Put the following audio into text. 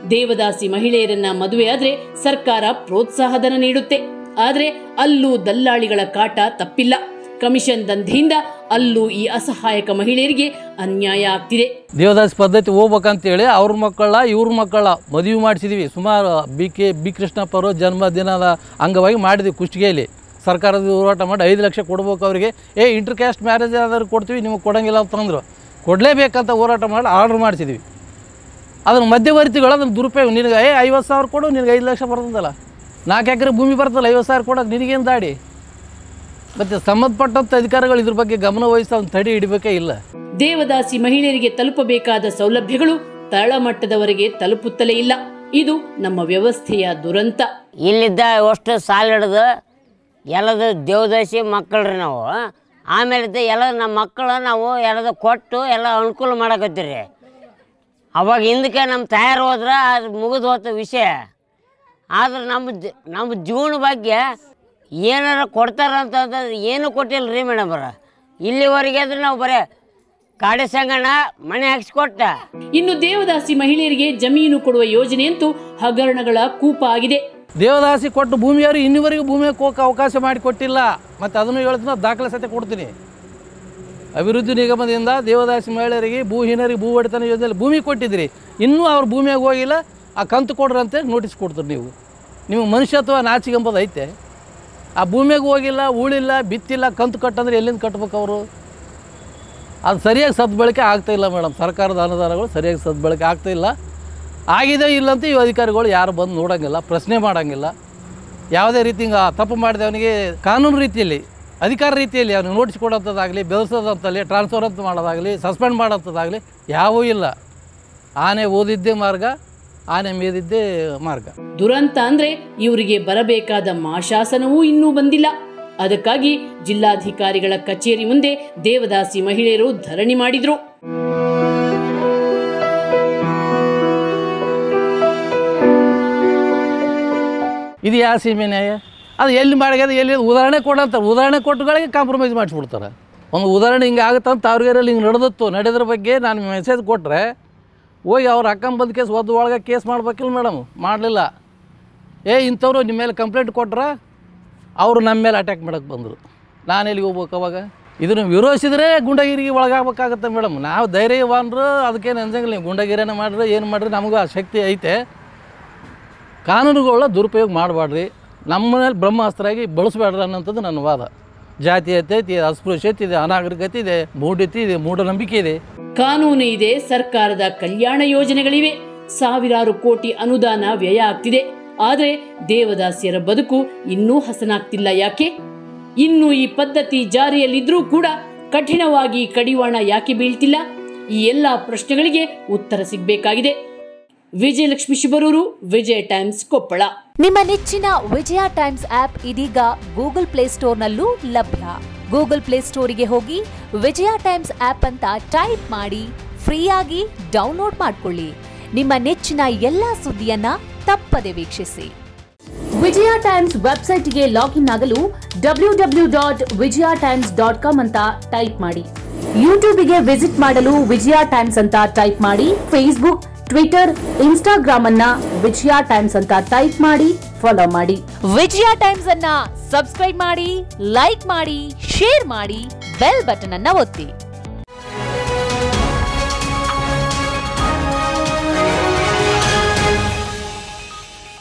ದೇವದಾಸಿ ಮಹಿಳೆಯರನ್ನ ಮದುವೆಯಾದ್ರೆ ಸರ್ಕಾರ ಪ್ರೋತ್ಸಾಹಧನ ನೀಡುತ್ತೆ ಆದ್ರೆ ಅಲ್ಲೂ ದಲ್ಲಾಳಿಗಳ ಕಾಟ ತಪ್ಪಿಲ್ಲ ಕಮಿಷನ್ ದಂಧೆಯಿಂದ ಅಲ್ಲೂ ಈ ಅಸಹಾಯಕ ಮಹಿಳೆಯರಿಗೆ ಅನ್ಯಾಯ ಆಗ್ತಿದೆ ದೇವದಾಸಿ ಪದ್ಧತಿ ಹೋಗ್ಬೇಕಂತೇಳಿ ಅವ್ರ ಮಕ್ಕಳ ಇವ್ರ ಮಕ್ಕಳ ಮದುವೆ ಮಾಡಿಸಿದ್ವಿ ಸುಮಾರು ಬಿ ಕೆ ಬಿ ಕೃಷ್ಣಪ್ಪರು ಜನ್ಮದಿನದ ಅಂಗವಾಗಿ ಮಾಡಿದ್ವಿ ಕುಷ್ಟಗಿಯಲ್ಲಿ ಸರ್ಕಾರದ ಹೋರಾಟ ಮಾಡಿ ಐದು ಲಕ್ಷ ಕೊಡ್ಬೇಕು ಅವರಿಗೆ ಏ ಇಂಟರ್ ಕ್ಯಾಸ್ಟ್ ಮ್ಯಾರೇಜ್ ಆದರೂ ಕೊಡ್ತೀವಿ ನಿಮಗೆ ಕೊಡೋಂಗಿಲ್ಲ ಅಂತಂದ್ರು ಕೊಡಲೇಬೇಕಂತ ಹೋರಾಟ ಮಾಡಿ ಆರ್ಡ್ರ್ ಮಾಡಿಸಿದ್ವಿ ಅದನ್ನು ಮಧ್ಯವರ್ತಿಗಳು ಅದನ್ನು ದುರುಪಯೋಗ ನಿನಗೆ ಏ ಐವತ್ತು ಸಾವಿರ ಕೊಡು ನಿನಗೆ ಐದು ಲಕ್ಷ ಬರ್ತದಲ್ಲ ನಾಲ್ಕು ಎಕರೆ ಭೂಮಿ ಬರ್ತಲ್ಲ ಐವತ್ತು ಸಾವಿರ ಕೊಡೋಕೆ ನಿನಗೇನು ದಾಡಿ ಮತ್ತು ಸಂಬಂಧಪಟ್ಟಂಥ ಅಧಿಕಾರಿಗಳು ಇದ್ರ ಬಗ್ಗೆ ಗಮನ ವಹಿಸಿ ಅವ್ನು ತಡೆ ಹಿಡಿಬೇಕೇ ಇಲ್ಲ ದೇವದಾಸಿ ಮಹಿಳೆಯರಿಗೆ ತಲುಪಬೇಕಾದ ಸೌಲಭ್ಯಗಳು ತಳಮಟ್ಟದವರೆಗೆ ತಲುಪುತ್ತಲೇ ಇಲ್ಲ ಇದು ನಮ್ಮ ವ್ಯವಸ್ಥೆಯ ದುರಂತ ಇಲ್ಲಿದ್ದ ಅಷ್ಟು ಸಾಲ ಹಿಡ್ದು ಎಲ್ಲದು ದೇವದಾಸಿ ಮಕ್ಕಳ್ರಿ ನಾವು ಆಮೇಲೆ ಇದ್ದ ಎಲ್ಲ ನಮ್ಮ ಮಕ್ಕಳು ನಾವು ಎಲ್ಲದು ಕೊಟ್ಟು ಎಲ್ಲ ಅನುಕೂಲ ಮಾಡಕತ್ತೀರಿ ಅವಾಗ ಹಿಂದಕ್ಕೆ ನಮ್ಮ ತಯಾರು ಹೋದ್ರೆ ಅದು ಮುಗಿದು ಹೋತ ವಿಷಯ ಆದ್ರೆ ನಮ್ಮ ಜ- ನಮ್ಮ ಜೀವನ ಬಗ್ಗೆ ಏನಾರ ಕೊಡ್ತಾರಂತಂದ್ರೆ ಏನು ಕೊಟ್ಟಿಲ್ಲ ರೀ ಮೇಡಮ್ರ ಇಲ್ಲಿವರೆಗೆ ಅಂದ್ರೆ ನಾವು ಬರೇ ಕಾಡಿ ಸಂಗಣ್ಣ ಮನೆ ಹಾಕ್ಸ್ಕೊಟ್ಟ ಇನ್ನು ದೇವದಾಸಿ ಮಹಿಳೆಯರಿಗೆ ಜಮೀನು ಕೊಡುವ ಯೋಜನೆಯಂತೂ ಹಗರಣಗಳ ಕೂಪ ಆಗಿದೆ ದೇವದಾಸಿ ಕೊಟ್ಟು ಭೂಮಿಯವರು ಇನ್ನಿವರೆಗೂ ಭೂಮಿಗೆ ಹೋಗಕ್ಕೆ ಅವಕಾಶ ಮಾಡಿ ಕೊಟ್ಟಿಲ್ಲ ಮತ್ತು ಅದನ್ನು ಹೇಳ್ತೀನಿ ದಾಖಲೆ ಸತ್ಯ ಕೊಡ್ತೀನಿ ಅಭಿವೃದ್ಧಿ ನಿಗಮದಿಂದ ದೇವದಾಸಿ ಮಹಿಳೆಯರಿಗೆ ಭೂಹೀನರಿಗೆ ಭೂ ಒಡೆತನ ಯೋಜನೆಯಲ್ಲಿ ಭೂಮಿ ಕೊಟ್ಟಿದ್ರಿ ಇನ್ನೂ ಅವ್ರ ಭೂಮಿಯಾಗ ಹೋಗಿಲ್ಲ ಆ ಕಂತು ಕೊಡ್ರಿ ಅಂತ ನೋಟಿಸ್ ಕೊಡ್ತೀರಿ ನೀವು ನಿಮಗೆ ಮನುಷ್ಯತ್ವ ನಾಚಿಕೆ ಎಂಬುದು ಐತೆ ಆ ಭೂಮಿಯಾಗ ಹೋಗಿಲ್ಲ ಉಳಿಲ್ಲ ಬಿತ್ತಿಲ್ಲ ಕಂತು ಕಟ್ಟಂದ್ರೆ ಎಲ್ಲಿಂದ ಕಟ್ಬೇಕು ಅವರು ಅದು ಸರಿಯಾಗಿ ಸದ್ಬಳಕೆ ಆಗ್ತಾ ಇಲ್ಲ ಮೇಡಮ್ ಸರ್ಕಾರದ ಅನುದಾನಗಳು ಸರಿಯಾಗಿ ಸದ್ಬಳಕೆ ಆಗ್ತಾ ಇಲ್ಲ ಆಗಿದೆ ಇಲ್ಲ ಅಂತ ಈ ಅಧಿಕಾರಿಗಳು ಯಾರು ಬಂದು ನೋಡೋಂಗಿಲ್ಲ ಪ್ರಶ್ನೆ ಮಾಡೋಂಗಿಲ್ಲ ಯಾವುದೇ ರೀತಿ ಹಿಂಗೆ ತಪ್ಪು ಮಾಡಿದವನಿಗೆ ಕಾನೂನು ರೀತಿಯಲ್ಲಿ ಅಧಿಕಾರ ರೀತಿಯಲ್ಲಿ ಅವನಿಗೆ ನೋಟಿಸ್ ಕೊಡೋಂಥದ್ದಾಗಲಿ ಬೆಳೆಸೋದಂತಲ್ಲಿ ಟ್ರಾನ್ಸ್ಫರ್ ಅಂತ ಮಾಡೋದಾಗಲಿ ಸಸ್ಪೆಂಡ್ ಮಾಡೋಂಥದ್ದಾಗಲಿ ಯಾವೂ ಇಲ್ಲ ಆನೆ ಓದಿದ್ದೇ ಮಾರ್ಗ ಆನೆ ಮೇದಿದ್ದೇ ಮಾರ್ಗ ದುರಂತ ಅಂದ್ರೆ ಇವರಿಗೆ ಬರಬೇಕಾದ ಮಾಶಾಸನವೂ ಇನ್ನೂ ಬಂದಿಲ್ಲ ಅದಕ್ಕಾಗಿ ಜಿಲ್ಲಾಧಿಕಾರಿಗಳ ಕಚೇರಿ ಮುಂದೆ ದೇವದಾಸಿ ಮಹಿಳೆಯರು ಧರಣಿ ಮಾಡಿದ್ರು ಇದು ಯಾವ ಸೀಮೆ ನ್ಯಾಯ ಅದು ಎಲ್ಲಿ ಮಾಡಿದ ಎಲ್ಲಿ ಉದಾಹರಣೆ ಕೊಡಂತಾರೆ ಉದಾಹರಣೆ ಕೊಟ್ಟಗಳಿಗೆ ಕಾಂಪ್ರಮೈಸ್ ಮಾಡಿಸ್ಬಿಡ್ತಾರೆ ಒಂದು ಉದಾಹರಣೆ ಹಿಂಗೆ ಆಗುತ್ತಂತ ಅವ್ರಿಗೆಲ್ಲ ಹಿಂಗೆ ನಡೆದತ್ತು ನಡೆದ್ರ ಬಗ್ಗೆ ನಾನು ಮೆಸೇಜ್ ಕೊಟ್ಟರೆ ಹೋಗಿ ಅವ್ರ ಅಕ್ಕಂಬಂದು ಬಂದ ಕೇಸ್ ಒದ್ದು ಒಳಗೆ ಕೇಸ್ ಮಾಡ್ಬೇಕಿಲ್ಲ ಮೇಡಮ್ ಮಾಡಲಿಲ್ಲ ಏ ಇಂಥವ್ರು ನಿಮ್ಮ ಮೇಲೆ ಕಂಪ್ಲೇಂಟ್ ಕೊಟ್ರೆ ಅವರು ನಮ್ಮ ಮೇಲೆ ಅಟ್ಯಾಕ್ ಮಾಡಕ್ಕೆ ಬಂದರು ನಾನು ಎಲ್ಲಿಗೆ ಹೋಗ್ಬೇಕು ಅವಾಗ ಇದನ್ನು ವಿರೋಧಿಸಿದ್ರೆ ಗುಂಡಗಿರಿಗೆ ಒಳಗಾಗಬೇಕಾಗತ್ತೆ ಮೇಡಮ್ ನಾವು ಧೈರ್ಯವಾನ್ರು ಅದಕ್ಕೇನು ಅನ್ಸಂಗಿಲ್ಲ ನೀವು ಗುಂಡಗಿರಿನ ಮಾಡ್ರಿ ಏನು ಮಾಡಿರಿ ನಮಗೂ ಆ ಶಕ್ತಿ ಐತೆ ಕಾನೂನುಗಳ ದುರುಪಯೋಗ ಮಾಡಬೇಡ್ರಿ ನಮ್ಮನೇಲಿ ಬ್ರಹ್ಮಾಸ್ತ್ರಾಗಿ ಬಳಸಬೇಡ್ರಿ ಅನ್ನೋಂಥದ್ದು ನನ್ನ ವಾದ ಜಾತೀಯತೆ ಇದೆ ಅಸ್ಪೃಶ್ಯತೆ ಇದೆ ಅನಾಗರಿಕತೆ ಇದೆ ಮೂಢ್ಯತೆ ಇದೆ ಮೂಢನಂಬಿಕೆ ಇದೆ ಕಾನೂನು ಇದೆ ಸರ್ಕಾರದ ಕಲ್ಯಾಣ ಯೋಜನೆಗಳಿವೆ ಸಾವಿರಾರು ಕೋಟಿ ಅನುದಾನ ವ್ಯಯ ಆಗ್ತಿದೆ ಆದರೆ ದೇವದಾಸಿಯರ ಬದುಕು ಇನ್ನೂ ಹಸನಾಗ್ತಿಲ್ಲ ಯಾಕೆ ಇನ್ನು ಈ ಪದ್ಧತಿ ಜಾರಿಯಲ್ಲಿದ್ರೂ ಕೂಡ ಕಠಿಣವಾಗಿ ಕಡಿವಾಣ ಯಾಕೆ ಬೀಳ್ತಿಲ್ಲ ಈ ಎಲ್ಲ ಪ್ರಶ್ನೆಗಳಿಗೆ ಉತ್ತರ ಸಿಗಬೇಕಾಗಿದೆ ವಿಜಯಲಕ್ಷ್ಮಿ ಶಿಬರೂರು ವಿಜಯ ಟೈಮ್ಸ್ ಕೊಪ್ಪಳ ನಿಮ್ಮ ನೆಚ್ಚಿನ ವಿಜಯ ಟೈಮ್ಸ್ ಆಪ್ ಇದೀಗ ಗೂಗಲ್ ಪ್ಲೇಸ್ಟೋರ್ನಲ್ಲೂ ಲಭ್ಯ ಗೂಗಲ್ ಪ್ಲೇಸ್ಟೋರಿಗೆ ಹೋಗಿ ವಿಜಯ ಟೈಮ್ಸ್ ಆಪ್ ಅಂತ ಟೈಪ್ ಮಾಡಿ ಫ್ರೀಯಾಗಿ ಡೌನ್ಲೋಡ್ ಮಾಡಿಕೊಳ್ಳಿ ನಿಮ್ಮ ನೆಚ್ಚಿನ ಎಲ್ಲಾ ಸುದ್ದಿಯನ್ನ ತಪ್ಪದೆ ವೀಕ್ಷಿಸಿ ವಿಜಯ ಟೈಮ್ಸ್ ವೆಬ್ಸೈಟ್ಗೆ ಲಾಗಿನ್ ಆಗಲು W W dot Vijaya Times dot com ಅಂತ ಟೈಪ್ ಮಾಡಿ ಯೂಟ್ಯೂಬ್ಗೆ ವಿಸಿಟ್ ಮಾಡಲು ವಿಜಯ ಟೈಮ್ಸ್ ಅಂತ ಟೈಪ್ ಮಾಡಿ ಫೇಸ್ಬುಕ್ ಟ್ವಿಟರ್ ಇನ್ಸ್ಟಾಗ್ರಾಮ್ ಅನ್ನ ವಿಜಯ ಟೈಮ್ಸ್ ಅಂತ ಟೈಪ್ ಮಾಡಿ ಫಾಲೋ ಮಾಡಿ ವಿಜಯ ಟೈಮ್ಸ್ ಅನ್ನ ಸಬ್ಸ್ಕ್ರೈಬ್ ಮಾಡಿ ಲೈಕ್ ಮಾಡಿ ಶೇರ್ ಮಾಡಿ ಬೆಲ್ ಬಟನ್ ಅನ್ನ ಒತ್ತಿ